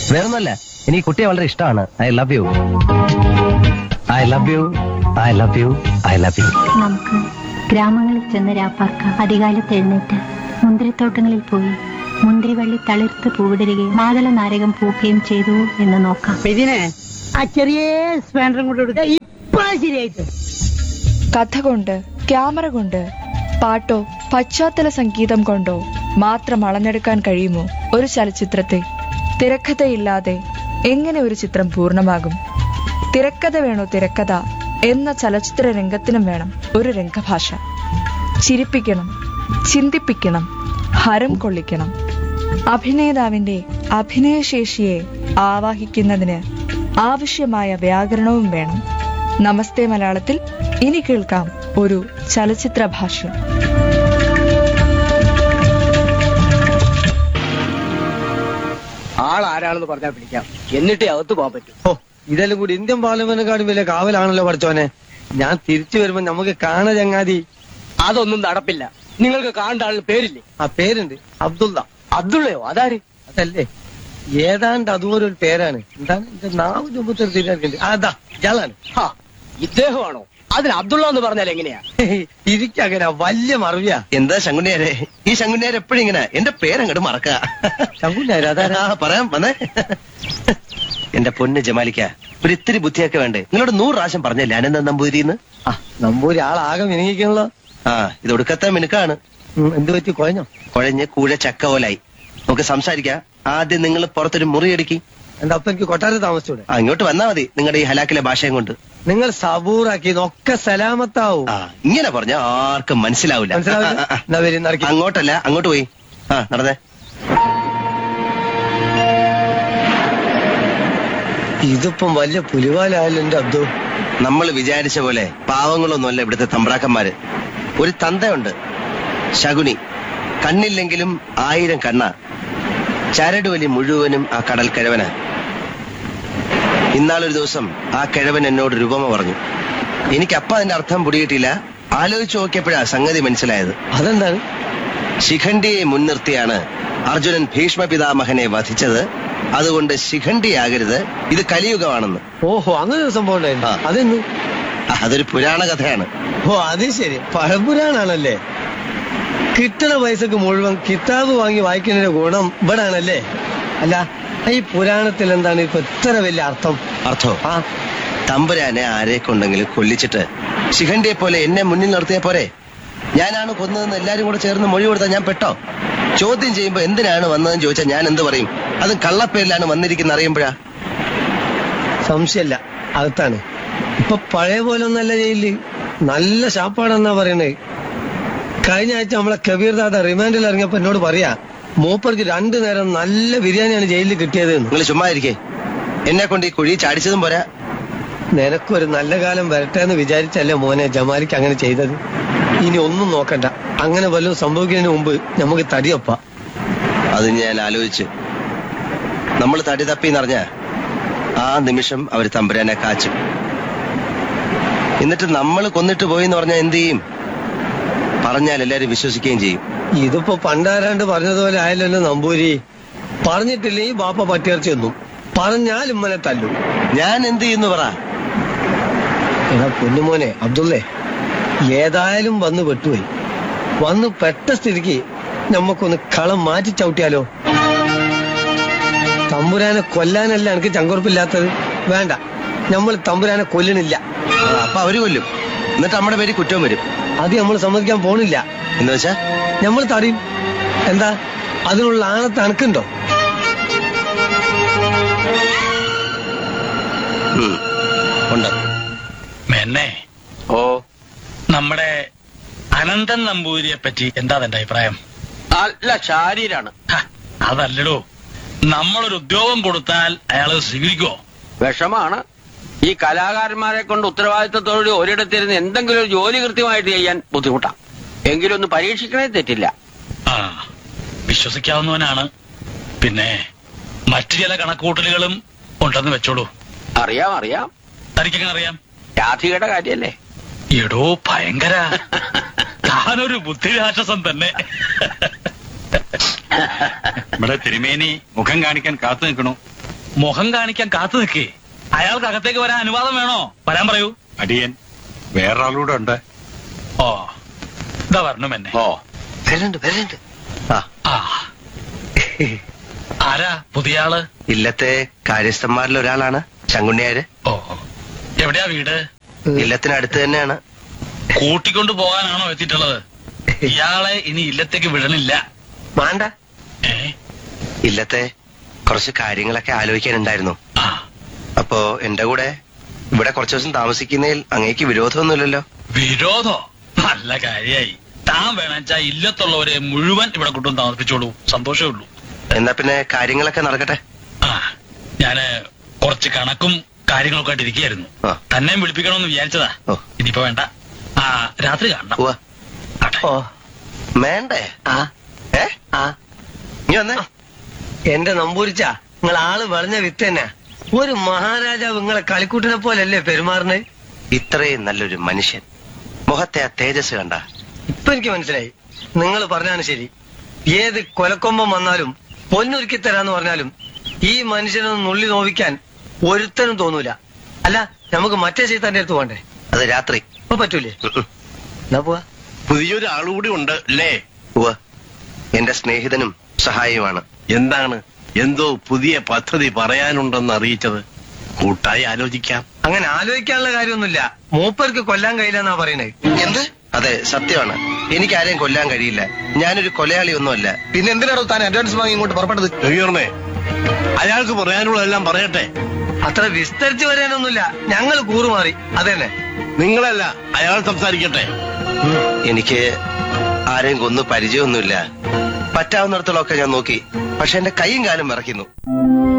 വേറൊന്നല്ല എനിക്ക് കുട്ടിയെ വളരെ ഇഷ്ടമാണ് I love you I love you I love you I love you നമുക്ക് ഗ്രാമങ്ങളിൽ ചെന്ന് രാപ്പാർക്കാം അധികാലത്ത് എഴുന്നേറ്റ് മുന്തിരിത്തോട്ടങ്ങളിൽ പോയി മുന്തിരിവള്ളി തളിർത്ത് പൂവിടരുകയും മാതള നാരകം പൂക്കുകയും ചെയ്തു എന്ന് നോക്കാം ഇതിനെ ആ ചെറിയ സ്പാൻഡറും കൊണ്ട് കൊടുക്ക ഇപ്പഴാ ശരിയായിട്ട് കഥ കൊണ്ട് ക്യാമറ കൊണ്ട് പാട്ടോ പശ്ചാത്തല സംഗീതം കൊണ്ടോ മാത്രം അളന്നെടുക്കാൻ കഴിയുമോ ഒരു ചലച്ചിത്രത്തെ തിരക്കഥയില്ലാതെ എങ്ങനെ ഒരു ചിത്രം പൂർണ്ണമാകും തിരക്കഥ വേണോ തിരക്കഥ എന്ന ചലച്ചിത്ര രംഗത്തിനും വേണം ഒരു രംഗഭാഷ ചിരിപ്പിക്കണം ചിന്തിപ്പിക്കണം ഹരം കൊള്ളിക്കണം അഭിനേതാവിന്റെ അഭിനയശേഷിയെ ആവാഹിക്കുന്നതിന് ആവശ്യമായ വ്യാകരണവും വേണം നമസ്തേ മലയാളത്തിൽ ഇനി കേൾക്കാം ഒരു ചലച്ചിത്ര ഭാഷ്യം ആൾ ആരാണെന്ന് പറഞ്ഞാൽ പിടിക്കാം എന്നിട്ടേ അകത്ത് പോകാൻ പറ്റും ഓ ഇതെല്ലാം കൂടി ഇന്ത്യൻ പാർലമെന്റിനെക്കാളും വലിയ കാവലാണല്ലോ പഠിച്ചോനെ ഞാൻ തിരിച്ചു വരുമ്പോ നമുക്ക് കാണ ചങ്ങാതി അതൊന്നും നടപ്പില്ല നിങ്ങൾക്ക് കാണേണ്ട ആളിന് പേരില്ലേ ആ പേരുണ്ട് അബ്ദുള്ള അബ്ദുള്ളയോ അതാര് അതല്ലേ ഏതാണ്ട് അതുപോലെ ഒരു പേരാണ് എന്താണ് എന്റെ നാവ് ചുമത്തൊരു തിരിഞ്ഞിട്ടുണ്ട് അതാ ഇയാളാണ് ഹാ, ഇദ്ദേഹമാണോ അതിന് അബ്ദുള്ള എന്ന് പറഞ്ഞാൽ എങ്ങനെയാ ഇരിക്കങ്ങനെ വലിയ മറവിയാ എന്താ ശങ്കുണ്ണിയാരെ ഈ ശങ്കുണ്ണിയാർ എപ്പോഴും ഇങ്ങനെ എന്റെ പേരങ്ങോട്ട് മറക്കുക ശങ്കുണ്ണിയാര് അതാരാ? ആ, പറയാം വന്നേ എന്റെ പൊന്ന് ജമാലിക്ക ഒരു ഇത്തിരി ബുദ്ധിയൊക്കെ വേണ്ടേ നിങ്ങളോട് നൂറ് പ്രാവശ്യം പറഞ്ഞല്ലേ അനന്ത നമ്പൂതിരിന്ന് ആ നമ്പൂരി ആളാകെ മിനിങ്ങിക്കണല്ലോ ആ ഇത് ഒടുക്കത്തെ മിനുക്കാണ് ഉം, എന്ത് പറ്റി കുഴഞ്ഞോ കുഴഞ്ഞ് കൂഴ ചക്ക പോലായി നമുക്ക് സംസാരിക്കാം ആദ്യം നിങ്ങൾ പുറത്തൊരു മുറി എടുക്കി എന്റെ അപ്പൊ എനിക്ക് കൊട്ടാരത്തിൽ താമസിച്ചൂടെ ആ ഇങ്ങോട്ട് വന്നാ മതി നിങ്ങളുടെ ഈ ഹലാക്കിലെ ഭാഷയും കൊണ്ട് നിങ്ങൾ സബൂറാക്കി ഒക്കെ സലാമത്താവും ആ ഇങ്ങനെ പറഞ്ഞ ആർക്കും മനസ്സിലാവില്ല മനസ്സിലാവില്ല? ആ, ആ, ആ. എന്നാ വരി, നടക്കി. അങ്ങോട്ടല്ല അങ്ങോട്ട് പോയി ആ നടന്നേ ഇതിപ്പം വലിയ പുലിവാലായല്ലോ എന്റെ അബ്ദു നമ്മൾ വിചാരിച്ച പോലെ പാവങ്ങളൊന്നുമല്ല ഇവിടുത്തെ തമ്പ്രാക്കന്മാര് ഒരു തന്തയുണ്ട് ശകുനി കണ്ണില്ലെങ്കിലും ആയിരം കണ്ണ ചരട് വലി മുഴുവനും ആ കടൽ കിഴവന ഇന്നാളൊരു ദിവസം ആ കിഴവൻ എന്നോട് രൂപമ പറഞ്ഞു എനിക്ക് അപ്പ അതിന്റെ അർത്ഥം പിടികിട്ടില്ല ആലോചിച്ച് നോക്കിയപ്പോഴാ സംഗതി മനസ്സിലായത് അതെന്താണ് ശിഖണ്ഡിയെ മുൻനിർത്തിയാണ് അർജുനൻ ഭീഷ്മ പിതാമഹനെ വധിച്ചത് അതുകൊണ്ട് ശിഖണ്ഡിയാകരുത് ഇത് കലിയുഗമാണെന്ന് ഓഹോ അങ്ങനെ ഒരു സംഭവം ഉണ്ടായിരുന്നു ആ. അതെന്ന് ആ, അതൊരു പുരാണ കഥയാണ് ഓ അത് ശരി പഴപുരാണാണല്ലേ കിട്ടണ പൈസക്ക് മുഴുവൻ കിതാബ് വാങ്ങി വായിക്കുന്നതിന്റെ ഗുണം ഇവിടെ ആണല്ലേ അല്ല ഈ പുരാണത്തിൽ എന്താണ് ഇപ്പൊ ഇത്ര വലിയ അർത്ഥം അർത്ഥോ ആ തമ്പുരാനെ ആരെ കൊണ്ടെങ്കിലും കൊല്ലിച്ചിട്ട് ശിഖണ്ഡിയെ പോലെ എന്നെ മുന്നിൽ നിർത്തിയ പോരെ ഞാനാണ് കൊന്നതെന്ന് എല്ലാരും കൂടെ ചേർന്ന് മൊഴി കൊടുത്താൽ ഞാൻ പെട്ടോ ചോദ്യം ചെയ്യുമ്പോ എന്തിനാണ് വന്നതെന്ന് ചോദിച്ചാൽ ഞാൻ എന്ത് പറയും അത് കള്ളപ്പേരിലാണ് വന്നിരിക്കുന്ന അറിയുമ്പോഴാ സംശയല്ല അകത്താണ് ഇപ്പൊ പഴയ പോലെ ഒന്നല്ല ജയിലില് നല്ല ശാപ്പാടെന്നാ പറയണേ കഴിഞ്ഞ ആഴ്ച നമ്മളെ കബീർ ദാദ റിമാൻഡിൽ ഇറങ്ങിയപ്പോ എന്നോട് പറയാ മൂപ്പർക്ക് രണ്ടു നേരം നല്ല ബിരിയാണിയാണ് ജയിലിൽ കിട്ടിയത് എന്ന്. നിങ്ങൾ ചുമ്മാ ഇരിക്കേ എന്നെ കൊണ്ട് ഈ കുഴി ചാടിച്ചതും പോരാ നിനക്കൊരു നല്ല കാലം വരട്ടെ എന്ന് വിചാരിച്ചല്ലേ മോനെ ജമാലിക്ക് അങ്ങനെ ചെയ്തത് ഇനി ഒന്നും നോക്കണ്ട അങ്ങനെ വല്ലതും സംഭവിക്കുന്നതിന് മുമ്പ് നമുക്ക് തടിയൊപ്പ അത് ഞാൻ ആലോചിച്ച് നമ്മൾ തടി തപ്പി എന്നറിഞ്ഞ ആ നിമിഷം അവർ തമ്പുരാനെ കാച്ചും എന്നിട്ട് നമ്മൾ കൊന്നിട്ട് പോയി എന്ന് പറഞ്ഞാൽ എന്ത് ചെയ്യും പറഞ്ഞാൽ എല്ലാരും വിശ്വസിക്കുകയും ചെയ്യും ഇതിപ്പോ പണ്ടാരാണ്ട് പറഞ്ഞതുപോലെ ആയല്ലോ നമ്പൂരി പറഞ്ഞിട്ടില്ലെങ്കിൽ ബാപ്പ പറ്റിയർച്ച ഒന്നും പറഞ്ഞാൽ ഇമ്മനെ തല്ലും ഞാൻ എന്ത് ചെയ്യുന്നു പറ എടാ പൊന്നുമോനെ അബ്ദുള്ളേ ഏതായാലും വന്ന് പെട്ടുപോയി വന്ന് പെട്ട സ്ഥിതിക്ക് നമുക്കൊന്ന് കളം മാറ്റി ചവിട്ടിയാലോ തമ്പുരാനെ കൊല്ലാനല്ല എനിക്ക് ചങ്കുറപ്പില്ലാത്തത് വേണ്ട നമ്മൾ തമ്പുരാനെ കൊല്ലണില്ല ആ, അപ്പൊ അവര് കൊല്ലും എന്നിട്ട് നമ്മുടെ പേര് കുറ്റവും വരും അത് നമ്മൾ സമ്മതിക്കാൻ പോണില്ല എന്ന് വെച്ചാ നമ്മൾ തടയും എന്താ അതിനുള്ള ആണത്ത് അണക്കുണ്ടോ ഉം, ഉണ്ട് മെന്നെ ഓ നമ്മുടെ അനന്തൻ നമ്പൂതിരിയെ പറ്റി എന്താ എന്റെ അഭിപ്രായം നല്ല ശാരീരാണ് ഹ, അതല്ലടോ നമ്മളൊരു ഉദ്യോഗം കൊടുത്താൽ അയാള് സ്വീകരിക്കോ വിഷമാണ് ഈ കലാകാരന്മാരെ കൊണ്ട് ഉത്തരവാദിത്തത്തോടെ ഒരിടത്തിരുന്ന് എന്തെങ്കിലും ഒരു ജോലി കൃത്യമായിട്ട് ചെയ്യാൻ ബുദ്ധിമുട്ടാ എങ്കിലും ഒന്ന് പരീക്ഷിക്കണേ തെറ്റില്ല ആ വിശ്വസിക്കാവുന്നവനാണ് പിന്നെ മറ്റു ചില കണക്കൂട്ടലുകളും ഉണ്ടെന്ന് വെച്ചോളൂ അറിയാം അറിയാം തനിക്കെങ്ങനെ അറിയാം രാധികയുടെ കാര്യല്ലേ എടോ ഭയങ്കര താനൊരു ബുദ്ധിരാക്ഷസം തന്നെ ഇവിടെ തിരുമേനി മുഖം കാണിക്കാൻ കാത്തു നിൽക്കണു മുഖം കാണിക്കാൻ കാത്തു നിൽക്കേ അയാൾക്ക് അകത്തേക്ക് വരാൻ അനുവാദം വേണോ വരാൻ പറയൂ അടിയൻ വേറൊരാളൂടെ ഉണ്ട് ഓ ഇതാ വരണം എന്നെ ഓ വരണ്ട് വരണ്ട് ആ ആ ആരാ പുതിയ ആള് ഇല്ലത്തെ കാര്യസ്ഥന്മാരിൽ ഒരാളാണ് ചങ്കുണ്ണിയാര് ഓ എവിടെയാ വീട് ഇല്ലത്തിനടുത്ത് തന്നെയാണ് കൂട്ടിക്കൊണ്ടു പോകാനാണോ എത്തിയിട്ടുള്ളത് ഇയാളെ ഇനി ഇല്ലത്തേക്ക് വിടണില്ല വേണ്ട ഏ ഇല്ലത്തെ കുറച്ച് കാര്യങ്ങളൊക്കെ ആലോചിക്കാനുണ്ടായിരുന്നു ആ അപ്പോ എന്റെ കൂടെ ഇവിടെ കുറച്ചു ദിവസം താമസിക്കുന്നതിൽ അങ്ങേക്ക് വിരോധമൊന്നുമില്ലല്ലോ വിരോധോ നല്ല കാര്യായി താൻ വേണച്ചാ ഇല്ലത്തുള്ളവരെ മുഴുവൻ ഇവിടെ കൊണ്ടുവന്ന് താമസിപ്പിച്ചോളൂ സന്തോഷമേ ഉള്ളൂ എന്നാ പിന്നെ കാര്യങ്ങളൊക്കെ നടക്കട്ടെ ആ ഞാന് കുറച്ച് കണക്കും കാര്യങ്ങളൊക്കെ ആയിട്ട് ഇരിക്കുകയായിരുന്നു ആ. തന്നെ വിളിപ്പിക്കണമെന്ന് വിചാരിച്ചതാ ഓ. ഇനിയിപ്പോ വേണ്ട ആ രാത്രി കാണണം ഉവ്വ. ആട്ടെ. ഓ വേണ്ടേ ആ ഏ ആ നീ വന്നേ എന്റെ നമ്പൂരിച്ച നിങ്ങൾ ആള് വളഞ്ഞ വിത്ത് തന്നെ ഒരു മഹാരാജാവ് നിങ്ങളെ കളിക്കൂട്ടിനെ പോലല്ലേ പെരുമാറുന്നത് ഇത്രയും നല്ലൊരു മനുഷ്യൻ മുഖത്തെ ആ തേജസ് കണ്ട ഇപ്പൊ എനിക്ക് മനസ്സിലായി നിങ്ങൾ പറഞ്ഞാണ് ശരി ഏത് കൊലക്കൊമ്പം വന്നാലും പൊന്നൊരുക്കി തരാന്ന് പറഞ്ഞാലും ഈ മനുഷ്യനൊന്ന് നുള്ളി നോവിക്കാൻ ഒരുത്തനും തോന്നൂല അല്ല നമുക്ക് മറ്റേ ചെയ്താന്റെ അടുത്ത് പോണ്ടേ അത് രാത്രി ഇപ്പൊ പറ്റൂലേ ഉം ഉം. എന്നാ പോവാ പുതിയൊരു ആളുകൂടി ഉണ്ട് അല്ലേ ഉവ്വ. എന്റെ സ്നേഹിതനും സഹായിയുമാണ് എന്താണ് എന്തോ പുതിയ പദ്ധതി പറയാനുണ്ടെന്ന് അറിയിച്ചത് കൂട്ടായി ആലോചിക്കാം അങ്ങനെ ആലോചിക്കാനുള്ള കാര്യമൊന്നുമില്ല മൂപ്പർക്ക് കൊല്ലാൻ കഴിയില്ലെന്നാ പറയുന്നത് എന്ത് അതെ സത്യമാണ് എനിക്ക് ആരെയും കൊല്ലാൻ കഴിയില്ല ഞാനൊരു കൊലയാളി ഒന്നുമല്ല പിന്നെ എന്തിനാണോ താൻ അഡ്വാൻസ് വാങ്ങി ഇങ്ങോട്ട് പുറപ്പെട്ടത് രവിവർമ്മേ അയാൾക്ക് പറയാനുള്ളതെല്ലാം പറയട്ടെ അത്ര വിസ്തരിച്ച് വരാനൊന്നുമില്ല ഞങ്ങൾ കൂറുമാറി അതന്നെ നിങ്ങളല്ല അയാൾ സംസാരിക്കട്ടെ എനിക്ക് ആരെയും കൊന്നു പരിചയമൊന്നുമില്ല പറ്റാവുന്നിടത്തോളമൊക്കെ ഞാൻ നോക്കി പക്ഷെ എന്റെ കൈയും കാലും വിറയ്ക്കുന്നു